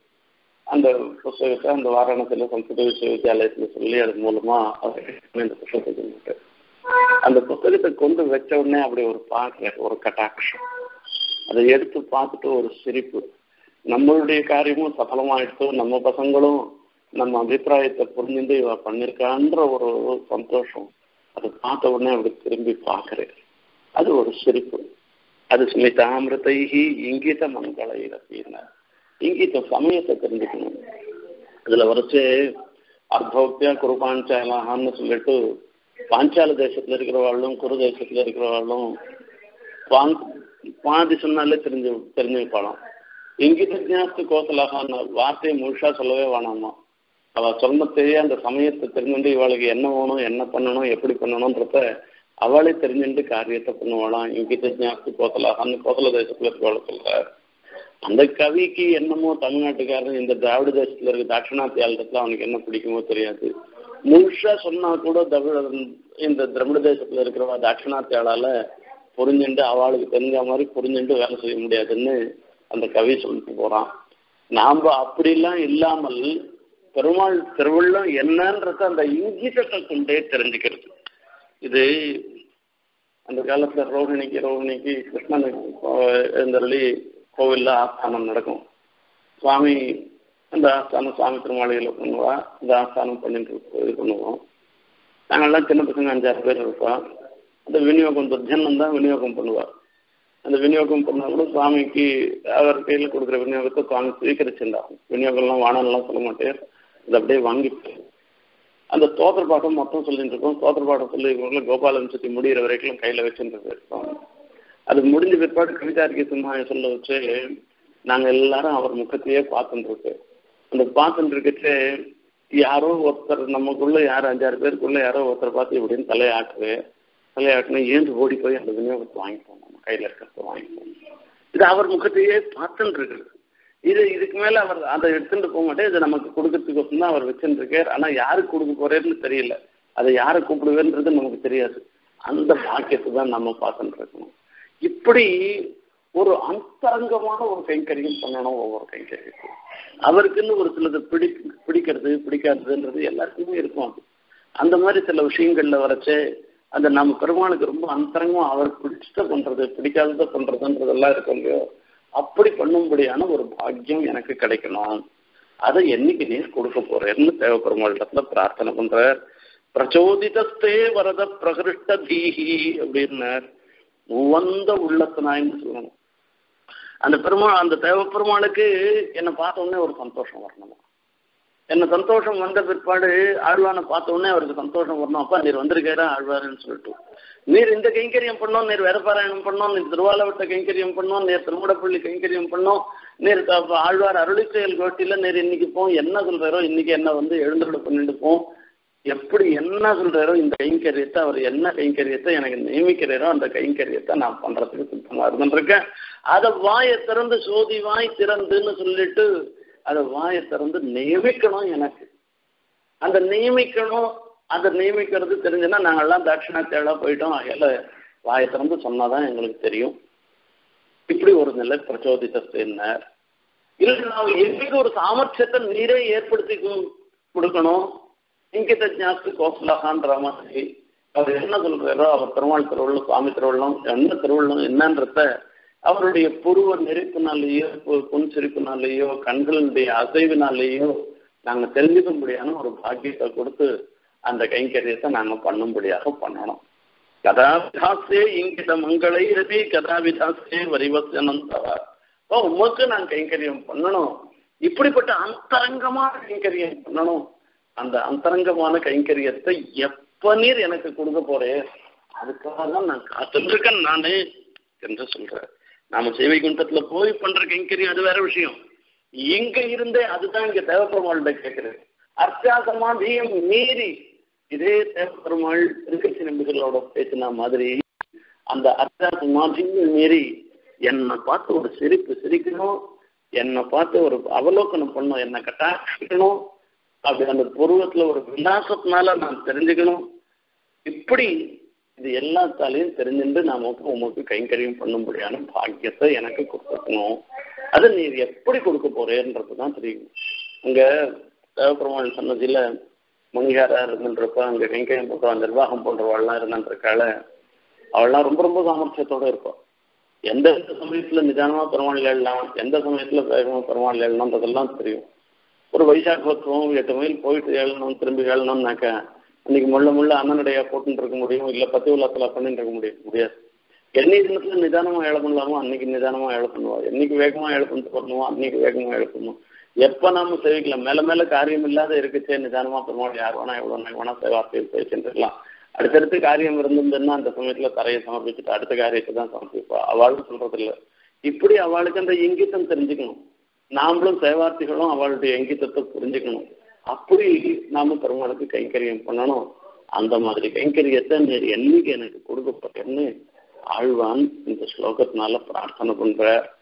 அந்த புஸ்தகத்தை அந்த வாரணத்தில் சம்ஸ்கிருத விஸ்வவித்யாலயத்தில் சொல்லி அது மூலமா அவர் இந்த புஸ்தகத்தை கொண்டு அந்த புத்தகத்தை கொண்டு வச்ச உடனே அப்படி ஒரு பார்க்குற ஒரு கட்டாட்சம் அதை எடுத்து பார்த்துட்டு ஒரு சிரிப்பு நம்மளுடைய காரியமும் சஃலமாயிடுத்து நம்ம பசங்களும் நம்ம அபிப்பிராயத்தை புரிஞ்சுட்டு இவ பண்ணிருக்கான்ற ஒரு சந்தோஷம் அதை பார்த்த உடனே அப்படி திரும்பி பார்க்கிறேன் அது ஒரு சிரிப்பு அது ஸ்மிதாமிரதைகி இங்கித மங்களை அப்படின்னா இங்கித சமயத்தை தெரிஞ்சுக்கணும் இதுல வரைச்சு அர்த்தோக்தியா குருபாஞ்சாலான்னு சொல்லிட்டு பாஞ்சால தேசத்துல இருக்கிறவாளும் குரு தேசத்துல இருக்கிறவாளும் பாங் பாதி சொன்னாலே தெரிஞ்சு தெரிஞ்சு வைப்பாளாம் இங்கித ஜாஸ்தி கோசலாகான்னு வார்த்தையை முழுசா சொல்லவே வேணாமா அவ சொன்னத்தையே அந்த சமயத்தை தெரிஞ்சுட்டு இவளுக்கு என்ன வேணும் என்ன பண்ணணும் எப்படி பண்ணணும்ன்றத அவளே தெரிஞ்சுட்டு காரியத்தை பண்ணுவாளாம் இங்கிட்ட ஜாஸ்தி கோசலாகான்னு கோசல தேசத்துல இருக்கவளை சொல்றாரு அந்த கவிக்கு என்னமோ தமிழ்நாட்டுக்காரன் இந்த திராவிட தேசத்துல இருக்க தாட்சிணாத்தி ஆளுறதுல அவனுக்கு என்ன பிடிக்குமோ தெரியாது முழுசா சொன்னா கூட தமிழ இந்த திராவிட தேசத்துல இருக்கிறவா தாட்சிணாத்தி ஆளால புரிஞ்சுட்டு அவளுக்கு தெரிஞ்ச மாதிரி புரிஞ்சுட்டு வேலை செய்ய முடியாதுன்னு அந்த கவி சொல்லிட்டு போறான் நாம அப்படிலாம் இல்லாமல் பெருமாள் திருவள்ளம் என்னன்றத அந்த இங்கிதத்தை கொண்டே தெரிஞ்சுக்கிறது இது அந்த காலத்துல ரோஹிணிக்கு ரோஹிணிக்கு கிருஷ்ணனுக்கு எழுந்தருளி கோவில்ல ஆஸ்தானம் நடக்கும் சுவாமி அந்த ஆஸ்தானம் சுவாமி திருமாளிகளை பண்ணுவா இந்த ஆஸ்தானம் பண்ணிட்டு இது பண்ணுவோம் நாங்கள்லாம் சின்ன பசங்க அஞ்சாறு பேர் இருப்போம் அந்த விநியோகம் துர்ஜனம் தான் விநியோகம் பண்ணுவார் அந்த விநியோகம் பண்ணால் கூட சுவாமிக்கு அவர் கையில் கொடுக்குற விநியோகத்தை சுவாமி ஸ்வீகரிச்சுட்டாகும் விநியோகம்லாம் வானம்லாம் சொல்ல மாட்டேன் அதை அப்படியே வாங்கிட்டு அந்த தோத்திர பாடம் மொத்தம் சொல்லிட்டு இருக்கோம் தோத்திர பாடம் சொல்லி கோபாலன் சுற்றி முடிகிற வரைக்கும் கையில் வச்சுட்டு இருக்கோம் அது முடிஞ்ச பிற்பாடு கவிதாரிக்கு சிம்மாய சொல்ல வச்சு நாங்கள் எல்லாரும் அவர் முகத்தையே பார்த்துட்டு இருக்கு அந்த பார்த்துட்டு இருக்கச்சு யாரோ ஒருத்தர் நமக்குள்ள யார் அஞ்சாறு பேருக்குள்ள யாரோ ஒருத்தர் பார்த்து இப்படின்னு தலையாட்டுவே தலையாட்டுனா ஏந்து ஓடி போய் அந்த விநியோகத்தை வாங்கிப்போம் நம்ம கையில் இருக்கிறத வாங்கிப்போம் இது அவர் முகத்தையே பார்த்துட்டு இருக்குது இது இதுக்கு மேல அவர் அதை எடுத்துட்டு போக மாட்டேன் இதை நமக்கு கொடுக்கறதுக்கு தான் அவர் வச்சுட்டு இருக்கார் ஆனா யாருக்கு கொடுக்க போறேன்னு தெரியல அதை யாரை கூப்பிடுவேன்றது நமக்கு தெரியாது அந்த பாக்கியத்தை தான் நம்ம பார்த்துட்டு இருக்கணும் இப்படி ஒரு அந்தரங்கமான ஒரு கைங்கரியம் பண்ணணும் ஒவ்வொரு கைங்கரியம் அவருக்குன்னு ஒரு சிலது பிடி பிடிக்கிறது பிடிக்காததுன்றது எல்லாருக்குமே இருக்கும் அது அந்த மாதிரி சில விஷயங்கள்ல வரைச்சு அந்த நம்ம பெருமானுக்கு ரொம்ப அந்தரங்கம் அவர் பிடிச்சத பண்றது பிடிக்காதத பண்றதுன்றதெல்லாம் இருக்கும் இல்லையோ அப்படி பண்ணும்படியான ஒரு பாக்கியம் எனக்கு கிடைக்கணும் அதை என்னைக்கு நீர் கொடுக்க போறேன்னு தேவப்பெருமாளிடத்துல பிரார்த்தனை பண்றார் பிரச்சோதிதஸ்தே வரத பிரகிருஷ்ட தீஹி அப்படின்னார் உவந்த உள்ளத்தினாயின்னு சொல்லணும் அந்த பெருமாள் அந்த தேவப்பெருமாளுக்கு என்னை பார்த்த உடனே ஒரு சந்தோஷம் வரணும் என்ன சந்தோஷம் வந்த பிற்பாடு ஆழ்வானை பார்த்த உடனே அவருக்கு சந்தோஷம் வரணும் அப்பா நீர் வந்திருக்காரா ஆழ்வாருன்னு சொல்லிட்டு நீர் இந்த கைங்கரியம் பண்ணோம் நீர் வேதபாராயணம் பண்ணோம் நீர் திருவாலவட்ட கைங்கரியம் பண்ணோம் நீர் திருமுடப்பள்ளி கைங்கரியம் பண்ணோம் நீர் ஆழ்வார் அருளி செயல் கோஷ்டியில நீர் இன்னைக்கு போம் என்ன சொல்றாரோ இன்னைக்கு என்ன வந்து எழுந்துருட பண்ணிட்டு போம் எப்படி என்ன சொல்றாரோ இந்த கைங்கரியத்தை அவர் என்ன கைங்கரியத்தை எனக்கு நியமிக்கிறாரோ அந்த கைங்கரியத்தை நான் பண்றதுக்கு சுத்தமா இருந்துருக்கேன் அதை வாயை திறந்து சோதி வாய் திறந்துன்னு சொல்லிட்டு அதை வாயை திறந்து நியமிக்கணும் எனக்கு அந்த நியமிக்கணும் அதை நியமிக்கிறது தெரிஞ்சுன்னா நாங்கள்லாம் தட்சிணாத்தேடா போயிட்டோம் இல்லை வாயை திறந்து சொன்னாதான் எங்களுக்கு தெரியும் இப்படி ஒரு நிலை பிரச்சோதித்தார் இல்லை ನಾವು எங்களுக்கு ஒரு சாமர்த்தியத்தை நீரே ஏற்படுத்தி கு- கொடுக்கணும் இங்கிட்ட ஜாஸ்தி கோசலாகான்ற மாதிரி அவர் என்ன சொல்றாரோ அவர் திருவாள் திருவள்ளும் சுவாமி திருவள்ளும் என்ன திருவள்ளும் என்னன்றத அவருடைய புருவ நெருப்பினாலேயோ பு- புன் சிரிப்பினாலேயோ கண்களுடைய அசைவினாலேயோ நாங்க தெரிஞ்சுக்க முடியாத ஒரு பாக்கியத்தை கொடுத்து அந்த கைங்கரியத்தை நாங்க பண்ணும்படியாக பண்ணணும் கதாவிதாசே இங்கித மங்களை ரவி கதாவிதாசே வரிவசனந்தவா ஓ உமக்கு நான் கைங்கரியம் பண்ணணும் இப்படிப்பட்ட அந்தரங்கமான கைங்கரியம் பண்ணணும் அந்த அந்தரங்கமான கைங்கரியத்தை எப்ப நீர் எனக்கு கொடுக்க போறேன் அதுக்காக தான் நான் காத்துட்டு இருக்கேன் நானு என்று சொல்றேன் நாம சேவை குண்டத்துல போய் பண்ற கைங்கரியம் அது வேற விஷயம் இங்க இருந்தே அதுதான் இங்க தேவப்பெருமாள்கிட்ட கேட்கிறது அர்த்தாசமாதியம் மீறி இதே தேவப்பெருமாள் திருக்கட்சி நம்பிகளோட பேசின மாதிரி அந்த அர்த்தாசமாதியும் மீறி என்னை பார்த்து ஒரு சிரிப்பு சிரிக்கணும் என்னை பார்த்து ஒரு அவலோகனம் பண்ணணும் என்னை கட்டாட்சிக்கணும் அப்படி அந்த புருவத்துல ஒரு விலாசத்தினால நான் தெரிஞ்சுக்கணும் இப்படி இது எல்லாத்தாலையும் தெரிஞ்சுட்டு நமக்கு உமக்கு கைங்கரியம் பண்ணும்படியான பாக்கியத்தை எனக்கு கொடுக்கணும் அது நீர் எப்படி கொடுக்க போறேன்றது தான் தெரியும் அங்க தேவப்பெருமாள் சன்னதியில மணிகாரா இருந்துன்றப்ப அங்க கைங்கரியம் பண்றவன் நிர்வாகம் பண்றவாள்லாம் இருந்தான்றக்கால அவள்லாம் ரொம்ப ரொம்ப சாமர்த்தியத்தோட இருப்பாள் எந்த சமயத்துல நிதானமா பெருமாள் எழலாம் எந்த சமயத்துல வேகமா பெருமாள் எழலாம்ன்றதெல்லாம் தெரியும் ஒரு வைசாகத்துவம் எட்டு மைல் போயிட்டு ஏழணும் திரும்பி ஏழணும்னாக்க அன்னைக்கு முள்ள முள்ள அண்ணனுடைய போட்டுன்னு இருக்க முடியும் இல்ல பத்து உலகத்துல பண்ணிட்டு இருக்க முடியும் முடியாது என்னைக்கு தினத்துல நிதானமா ஏழ பண்ணலாமோ அன்னைக்கு நிதானமா ஏழ பண்ணுவா என்னைக்கு வேகமா ஏழ பண்ணிட்டு பண்ணுவோம் அன்னைக்கு வேகமா ஏழ பண்ணுவோம் எப்ப நாம சேவிக்கலாம் மேல மேல காரியம் இல்லாத இருக்குச்சே நிதானமா பெருமாள் யார் வேணா எவ்வளவு நாள் வேணா வார்த்தையில் பேசிட்டுருக்கலாம் அடுத்தடுத்து காரியம் இருந்திருந்ததுன்னா அந்த சமயத்துல தரையை சமர்ப்பிச்சுட்டு அடுத்த காரியத்தை தான் சமர்ப்பிப்பா அவளும் சொல்றது இல்ல இப்படி அவளுக்கு அந்த இங்கித்தம் தெரிஞ்சுக்கணும் நாமளும் சேவார்த்திகளும் அவளுடைய இங்கித்தத்தை புரிஞ்சுக்கணும் அப்படி நாம பெருமாளுக்கு கைங்கரியம் பண்ணணும் அந்த மாதிரி கைங்கரியத்தை நீர் என்னைக்கு எனக்கு கொடுக்கப்பட்டேன்னு ஆழ்வான் இந்த ஸ்லோகத்தினால பிரார்த்தனை பண்ற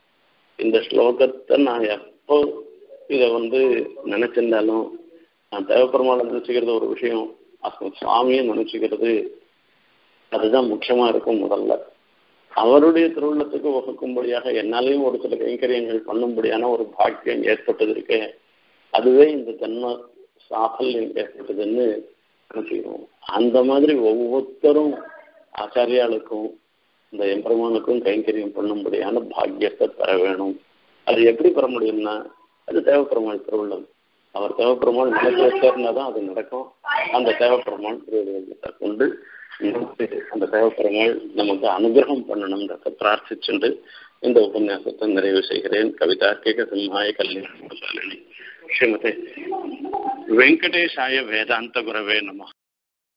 இந்த ஸ்லோகத்தை நான் எப்போ இதை வந்து நினைச்சிருந்தாலும் நான் தேவப்பெருமாளை நினைச்சுக்கிறது ஒரு விஷயம் அப்போ சுவாமியை நினைச்சுக்கிறது அதுதான் முக்கியமா இருக்கும் முதல்ல அவருடைய திருவுள்ளத்துக்கு வகுக்கும்படியாக என்னாலையும் ஒரு சில கைங்கரியங்கள் பண்ணும்படியான ஒரு பாக்கியம் ஏற்பட்டது இருக்கே அதுவே இந்த ஜன்ம சாஃபல்யம் ஏற்பட்டதுன்னு நினைச்சுக்கிறோம் அந்த மாதிரி ஒவ்வொருத்தரும் ஆச்சாரியாளுக்கும் இந்த எம்பெருமானுக்கும் கைங்கரியம் பண்ணும்படியான பாக்கியத்தை பெற வேணும் அது எப்படி பெற முடியும்னா அது தேவப்பெருமாள் திருவுள்ளம் அவர் தேவப்பெருமாள் நிலத்துல சேர்ந்தாதான் அது நடக்கும் அந்த தேவப்பெருமாள் திருவிழத்தை கொண்டு நமக்கு அந்த தேவப்பெருமாள் நமக்கு அனுகிரகம் பண்ணணும்ன்றத பிரார்த்திச்சுண்டு இந்த உபன்யாசத்தை நிறைவு செய்கிறேன் கவிதார்க்கிக சிம்ஹாய கல்யாணி ஸ்ரீமதி வெங்கடேஷாய வேதாந்த குரவே நம